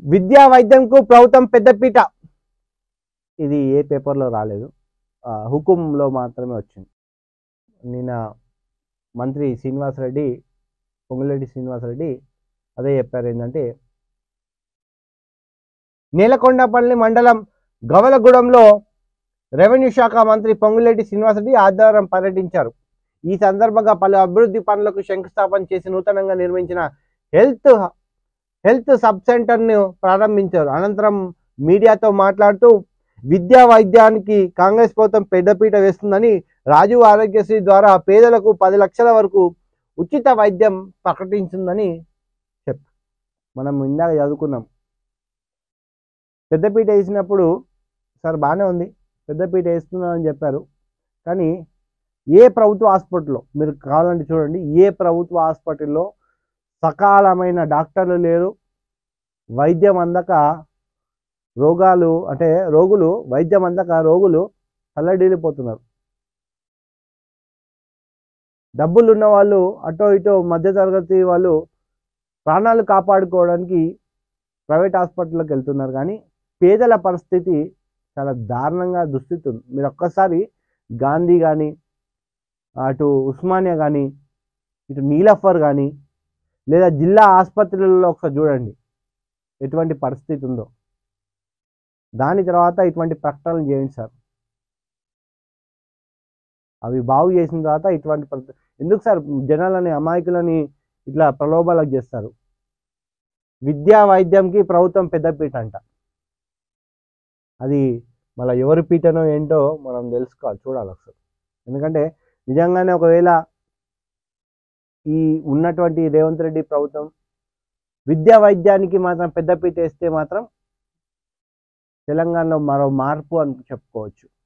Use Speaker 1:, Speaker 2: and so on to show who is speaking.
Speaker 1: విద్యా వైద్యంకు ప్రభుత్వం పెద్దపీట ఇది ఏ పేపర్లో రాలేదు ఆ, హుకుంలో మాత్రమే వచ్చింది నిన్న మంత్రి శ్రీనివాసరెడ్డి పొంగులేటి శ్రీనివాసరెడ్డి అదే చెప్పారు ఏంటంటే నీలకొండపల్లి మండలం గవలగూడెంలో రెవెన్యూ శాఖ మంత్రి పొంగులేటి శ్రీనివాసరెడ్డి ఆదివారం పర్యటించారు ఈ సందర్భంగా పలు అభివృద్ధి పనులకు శంకుస్థాపన చేసి నూతనంగా నిర్మించిన హెల్త్ హెల్త్ సబ్ సెంటర్ను ప్రారంభించారు అనంతరం మీడియాతో మాట్లాడుతూ విద్యా వైద్యానికి కాంగ్రెస్ ప్రభుత్వం పెద్దపీట వేస్తుందని రాజీవ్ ఆరోగ్యశ్రీ ద్వారా పేదలకు పది లక్షల వరకు ఉచిత వైద్యం ప్రకటించిందని చెప్ మనం ఇందాక చదువుకున్నాం పెద్దపీట వేసినప్పుడు సార్ బాగానే ఉంది పెద్దపీట వేస్తున్నామని చెప్పారు కానీ ఏ ప్రభుత్వ హాస్పిటల్లో మీరు కావాలంటే చూడండి ఏ ప్రభుత్వ హాస్పిటల్లో సకాలమైన డాక్టర్లు లేరు వైద్యం అందక రోగాలు అంటే రోగులు వైద్యం అందక రోగులు తల్లడిల్లిపోతున్నారు డబ్బులు ఉన్న వాళ్ళు అటో ఇటో మధ్యతరగతి వాళ్ళు ప్రాణాలు కాపాడుకోవడానికి ప్రైవేట్ హాస్పిటల్కి వెళ్తున్నారు కానీ పేదల పరిస్థితి చాలా దారుణంగా దుస్థితి ఉంది మీరు ఒక్కసారి గాంధీ కానీ అటు ఉస్మానియా కానీ ఇటు నీలఫర్ కానీ లేదా జిల్లా ఆసుపత్రులలో ఒకసారి చూడండి ఎటువంటి పరిస్థితి ఉందో దాని తర్వాత ఇటువంటి ప్రకటనలు చేయండి సార్ అవి బాగు చేసిన తర్వాత ఇటువంటి పరిస్థితి ఎందుకు సార్ జనాలని అమాయకులని ఇట్లా ప్రలోభాలకు చేస్తారు విద్యా వైద్యంకి ప్రభుత్వం పెద్దపీట అంట అది మళ్ళీ ఎవరి పీటనో ఏంటో మనం తెలుసుకోవాలి చూడాలి ఒకసారి ఎందుకంటే నిజంగానే ఒకవేళ ఈ ఉన్నటువంటి రేవంత్ రెడ్డి ప్రభుత్వం విద్యా వైద్యానికి మాత్రం పెద్దపీట వేస్తే మాత్రం తెలంగాణలో మరో మార్పు అని చెప్పుకోవచ్చు